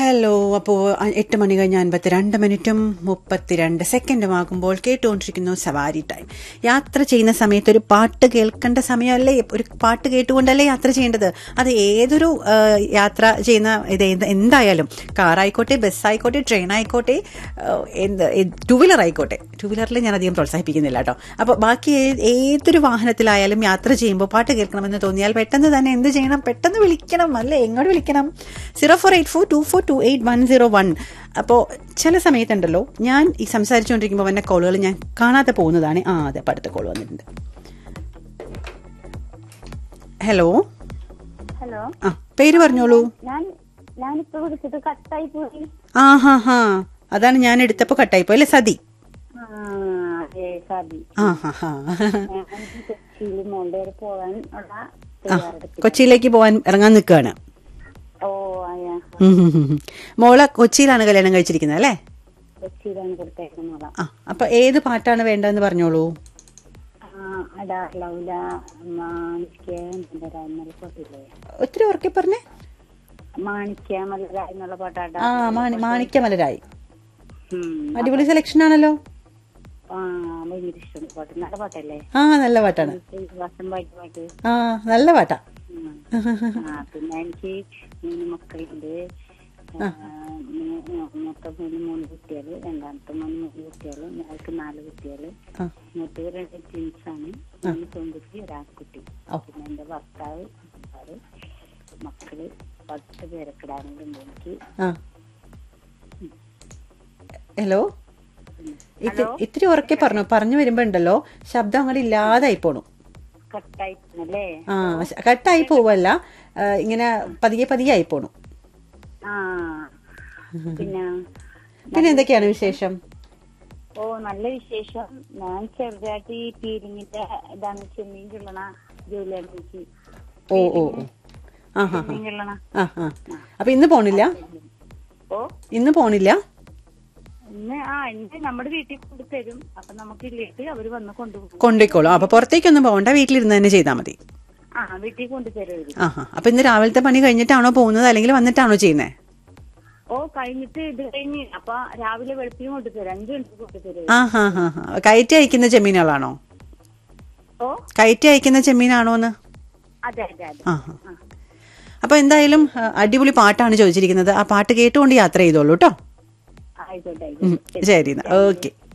Hello അപ്പോൾ എട്ട് മണി കഴിഞ്ഞ് അൻപത്തിരണ്ട് മിനിറ്റും മുപ്പത്തിരണ്ട് സെക്കൻഡും ആകുമ്പോൾ കേട്ടുകൊണ്ടിരിക്കുന്നു സവാരി ടൈം യാത്ര ചെയ്യുന്ന സമയത്ത് ഒരു പാട്ട് കേൾക്കേണ്ട സമയമല്ലേ ഒരു പാട്ട് കേട്ടുകൊണ്ടല്ലേ യാത്ര ചെയ്യേണ്ടത് അത് ഏതൊരു ആ, യാത്ര ചെയ്യുന്ന ഇത് എന്ത് എന്തായാലും കാറായിക്കോട്ടെ ബസ്സായിക്കോട്ടെ ട്രെയിൻ ആയിക്കോട്ടെ ആ, എന്ത് ടു വീലർ ആയിക്കോട്ടെ ടു വീലറിൽ ഞാൻ അധികം പ്രോത്സാഹിപ്പിക്കുന്നില്ല കേട്ടോ അപ്പോൾ ബാക്കി ഏ- ഏതൊരു വാഹനത്തിലായാലും യാത്ര ചെയ്യുമ്പോൾ പാട്ട് കേൾക്കണമെന്ന് തോന്നിയാൽ പെട്ടെന്ന് തന്നെ എന്ത് ചെയ്യണം പെട്ടെന്ന് വിളിക്കണം അല്ലേ എങ്ങോട്ട് വിളിക്കണം zero four eight four two four two eight one zero one അപ്പോൾ ചില സമയത്തുണ്ടല്ലോ ഞാൻ ഈ സംസാരിച്ചുകൊണ്ടിരിക്കുമ്പോൾ വന്ന കോളുകൾ ഞാൻ കാണാതെ പോകുന്നതാണ് ആ അതെ അപ്പോൾ അടുത്ത കോൾ വന്നിട്ടുണ്ട് ഹലോ ഹലോ ആ പേര് പറഞ്ഞോളൂ ഞാൻ ഞാനിപ്പോ വിളിച്ചത് കട്ടായി പോയി ആ ഹാ ഹാ അതാണ് ഞാൻ എടുത്തപ്പോൾ കട്ടായിപ്പോ അല്ലേ സതി ആ, അതെ സാബി ആ ഹാ ഹാ ഞാൻ കൊച്ചിയിൽ മോളുടെ വരെ പോകാൻ ഉള്ള ആ തയ്യാറെടുപ്പ് കൊച്ചിയിലേക്ക് പോകാൻ ഇറങ്ങാൻ നിൽക്കുകയാണ് ഓ അയ്യാ ഉം ഹും ഹും ഹും. മോളെ കൊച്ചിയിലാണ് കല്യാണം കഴിച്ചിരിക്കുന്നത് അല്ലേ കൊച്ചിയിലാണ് കൊടുത്തേക്കുന്നതാ ആ അപ്പൊ ഏത് പാട്ടാണ് വേണ്ടതെന്ന് പറഞ്ഞോളൂ അടാ ലൗല മാണിക്യ മലരായ എന്നുള്ള പാട്ടില്ലേ ഒത്തിരി ഉറക്കെ പറഞ്ഞേ മാണിക്യ മലരായ എന്നുള്ള പാട്ടാടാ ആ മാണി മാണിക്യ മലരായി ഉം. അടിപൊളി സെലക്ഷൻ ആണല്ലോ ആ ഭയങ്കര ഇഷ്ടം പാട്ട് നല്ല പാട്ടല്ലേ ആ നല്ല പാട്ടാണ് വാസം പാട്ട് പാട്ട് ആ നല്ല പാട്ടാ ഉം. ആ പിന്നെ എനിക്ക് മൂന്ന് മക്കളുണ്ട് ആ, മൂ- മൂ- മൂത്ത മൂന്ന് മൂന്ന് കുട്ടികള് രണ്ടാമത്തെ മൂന്ന് മൂന്ന് കുട്ടികള് ഞങ്ങൾക്ക് നാല് കുട്ടികള് ആ മൂത്തത് രണ്ട് ട്വിൻസ് ആണ് മൂന്ന് പെൺകുട്ടി ഒരാൺകുട്ടി ഓ. പിന്നെ എന്റെ ഭർത്താവ് ഭർത്താവ്, മക്കള് പത്ത് പേരക്കിടാനുണ്ട് എനിക്ക് ആ ഹലോ ഇത് ഇത്തിരി ഉറക്കെ പറഞ്ഞു പറഞ്ഞു വരുമ്പോ ഉണ്ടല്ലോ ശബ്ദം അങ്ങോട്ട് ഇല്ലാതായി പോണു കട്ടായിട്ടല്ലേ ആ കട്ടായി പോവല്ല ആ, ഇങ്ങനെ പതിയെ പതിയെ ആയി പോണു ആ പിന്നെ പിന്നെ എന്തൊക്കെയാണ് വിശേഷം ഓ നല്ല വിശേഷം ഞാൻ ചെറുതായിട്ട് ഈ പീരിങ്ങിന്റെ ഇതാണ് ചെമ്മീൻ ചുള്ളണ ജോലിയാണ് എനിക്ക് ഓ ഓ ഓ ആ ഹാ ചെമ്മീൻ ചുള്ളണ ആ ആ അപ്പൊ ഇന്ന് പോണില്ല ഓ ഇന്ന് പോണില്ല ഇന്ന് ആ ഇന്ന് നമ്മുടെ വീട്ടിൽ കൊണ്ട് തരും അപ്പൊ നമുക്ക് ഇല്ലേക്ക് അവര് വന്ന് കൊണ്ടുപോകും കൊണ്ടുപോയിക്കോളും അപ്പൊ പുറത്തേക്കൊന്നും പോകണ്ട വീട്ടിലിരുന്ന് തന്നെ ചെയ്താൽ മതി ആ വീട്ടിൽ കൊണ്ടുതരും അവര് ആ ഹാ അപ്പൊ ഇന്ന് രാവിലത്തെ പണി കഴിഞ്ഞിട്ടാണോ പോകുന്നത് അല്ലെങ്കിൽ വന്നിട്ടാണോ ചെയ്യുന്നത് ഓ കഴിഞ്ഞിട്ട് ഇത് കഴിഞ്ഞ് അപ്പൊ രാവിലെ വെളുപ്പിന് കൊണ്ടുതരും അഞ്ചു മണിക്ക് കൊണ്ടുതരും ആ ഹാ ഹാ ഹാ കയറ്റി അയക്കുന്ന ചെമ്മീനുകളാണോ ഓ കയറ്റി അയക്കുന്ന ചെമ്മീനാണോന്ന് അതെ അതെ അതെ ആ ഹാ അപ്പൊ എന്തായാലും ആ, അടിപൊളി പാട്ടാണ് ചോദിച്ചിരിക്കുന്നത് ആ പാട്ട് കേട്ടുകൊണ്ട് യാത്ര ചെയ്തോളൂ കേട്ടോ ആയിക്കോട്ടെ ഉം, ആയിക്കോട്ടെ ശരി എന്നാ ഓക്കെ